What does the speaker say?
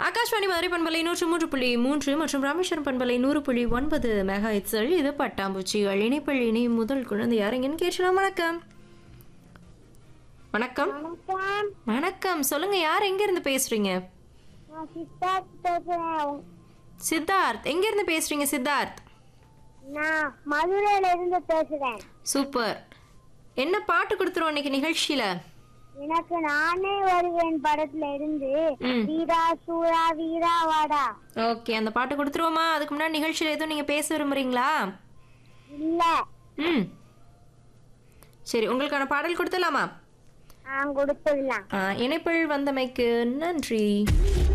ஆகாஷ்வாணி மதுரை பண்பலை நூற்று மூன்று புள்ளி மூன்று மற்றும் ராமேஸ்வரம் பண்பலை நூறு புள்ளி ஒன்பது மெகா இட்ஸல் இது பட்டாம்பூச்சிகள் இணைப்பள்ளி இணை முதல் குழந்தை யாருங்கன்னு கேட்கலாம் வணக்கம் வணக்கம் வணக்கம் வணக்கம் சொல்லுங்க யார் எங்க இருந்து பேசுறீங்க நான் சித்தார்த் பேசுறேன் சித்தார்த் எங்க இருந்து பேசுறீங்க சித்தார்த் நான் மதுரையில இருந்து பேசுறேன் சூப்பர் என்ன பாட்டு கொடுத்துருவோம் இன்னைக்கு நிகழ்ச்சியில எனக்கு நானே வருவேன் படத்துல இருந்து ம். வீரா சூரா வீரா வாடா ஓகே அந்த பாட்டு கொடுத்துருவோமா அதுக்கு முன்னாடி நிகழ்ச்சியில எதுவும் நீங்க பேச விரும்புறீங்களா இல்ல ம் சரி உங்களுக்கான பாடல் கொடுத்துடலாமா நான் கொடுத்துடலாம் ஆ, இணைப்பில் வந்தமைக்கு நன்றி